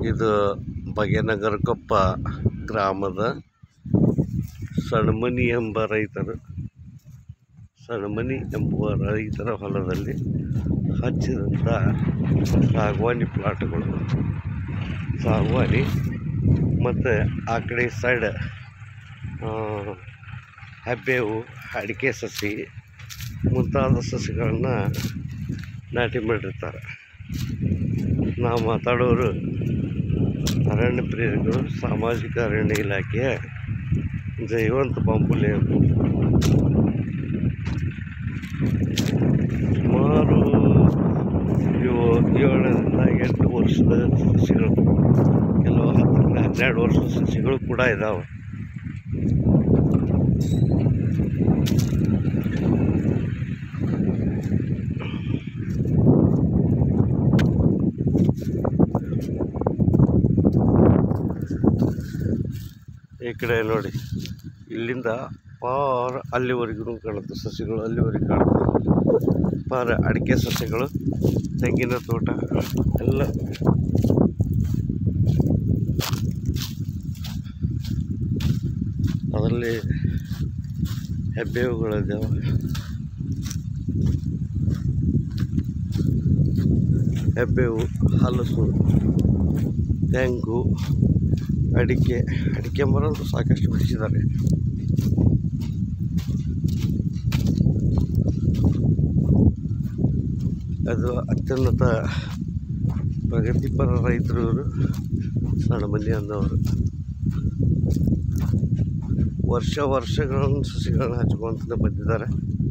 ಇದು ಭಾಗ್ಯನಗರಕೊಪ್ಪ ಗ್ರಾಮದ ಸಣ್ಮನಿ ಎಂಬ ರೈತರು ಸಣ್ಮನಿ ಎಂಬುವ ರೈತರ ಹೊಲದಲ್ಲಿ ಹಚ್ಚಿದಂಥ ಸಾಗವಾನಿ ಪ್ಲಾಟ್ಗಳು ಸಾಗವಾನಿ ಮತ್ತು ಆ ಕಡೆ ಸೈಡ್ ಹೆಬ್ಬೇವು ಅಡಿಕೆ ಸಸಿ ಮುಂತಾದ ಸಸಿಗಳನ್ನು ನಾಟಿ ಮಾಡಿರ್ತಾರೆ ನಾವು ಮಾತಾಡೋರು ಅರಣ್ಯ ಪ್ರೇರಿಗಳು ಸಾಮಾಜಿಕ ಅರಣ್ಯ ಇಲಾಖೆಯ ಜೈವಂತ ಬಾಂಬುಲೆ ಸುಮಾರು ಇವು ಏಳರಿಂದ ಎಂಟು ವರ್ಷದ ಸಸಿಗಳು ಕೆಲವು ಹತ್ತರಿಂದ ಹನ್ನೆರಡು ವರ್ಷದ ಸಸಿಗಳು ಕೂಡ ಇದ್ದಾವೆ ಈ ಕಡೆ ನೋಡಿ ಇಲ್ಲಿಂದ ಪಾರ ಅಲ್ಲಿವರೆಗೂ ಕಾಣುತ್ತೆ ಸಸಿಗಳು ಅಲ್ಲಿವರೆಗೆ ಕಾಣುತ್ತೆ ಪಾರ ಅಡಿಕೆ ಸಸ್ಯಗಳು ತೆಂಗಿನ ತೋಟ ಎಲ್ಲ ಅದರಲ್ಲಿ ಹೆಬ್ಬೇವುಗಳಿದ್ದಾವೆ ಹೆಬ್ಬೇವು ಹಲಸು ತೆಂಗು ಅಡಿಕೆ ಅಡಿಕೆ ಮರ ಸಾಕಷ್ಟು ಬೆಳೆಸಿದ್ದಾರೆ ಅದು ಅತ್ಯುನ್ನತ ಪ್ರಗತಿಪರ ರೈತರು ಇವರು ಸಣ್ಣ ಮಂದಿ ಅಂದವರು ವರ್ಷ ವರ್ಷಗಳನ್ನು ಸಸಿಗಳನ್ನ ಹಚ್ಕೊಂತ ಬಂದಿದ್ದಾರೆ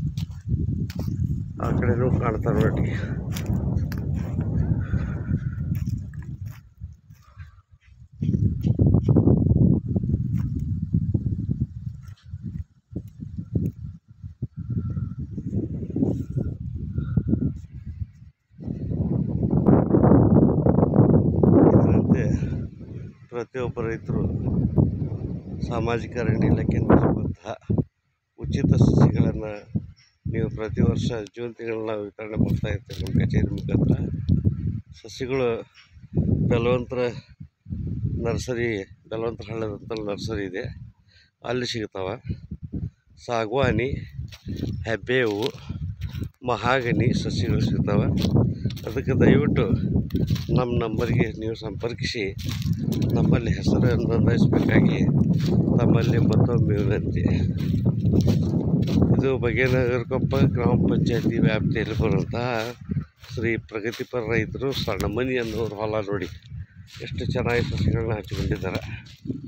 ಆ ಕಡೆನೂ ಕಾಣ್ತಾರೆ ನೋಡಿ ಇದರಂತೆ ಪ್ರತಿಯೊಬ್ಬ ರೈತರು ಸಾಮಾಜಿಕ ಅರಣ್ಯ ಇಲಾಖೆ ನಡೆಸುವಂತಹ ಉಚಿತ ಸಸಿಗಳನ್ನು ನೀವು ಪ್ರತಿ ವರ್ಷ ಜೂನ್ ತಿಂಗಳಲ್ಲಿ ನಾವು ವಿತರಣೆ ಮಾಡ್ತಾ ಇರ್ತೀವಿ ನಮ್ಮ ಕಚೇರಿ ಮುಖಾಂತರ ಸಸಿಗಳು ಬೆಲವಂತರ ನರ್ಸರಿ ಬೆಲವಂತರ ಹಳ್ಳದಂತ ನರ್ಸರಿ ಇದೆ ಅಲ್ಲಿ ಸಿಗ್ತಾವೆ ಸಾಗವಾನಿ ಹೆಬ್ಬೇವು ಮಹಾಗನಿ ಸಸಿಗಳು ಸಿಗ್ತವೆ ಅದಕ್ಕೆ ದಯವಿಟ್ಟು ನಮ್ಮ ನಂಬರ್ಗೆ ನೀವು ಸಂಪರ್ಕಿಸಿ ನಮ್ಮಲ್ಲಿ ಹೆಸರನ್ನು ನೋಂದಾಯಿಸಬೇಕಾಗಿ ತಮ್ಮಲ್ಲಿ ಮತ್ತೊಮ್ಮೆ ವಿನಂತಿ ಇದು ಭಾಗ್ಯನಗರಕೊಪ್ಪ ಗ್ರಾಮ ಪಂಚಾಯತಿ ವ್ಯಾಪ್ತಿಯಲ್ಲಿ ಬರುವಂತಹ ಶ್ರೀ ಪ್ರಗತಿಪರ ರೈತರು ಸಣ್ಣ ಮನಿ ಅನ್ನೋರು ಹೊಲ ನೋಡಿ ಎಷ್ಟು ಚೆನ್ನಾಗಿ ಸಸಿಗಳನ್ನ ಹಚ್ಕೊಂಡಿದ್ದಾರೆ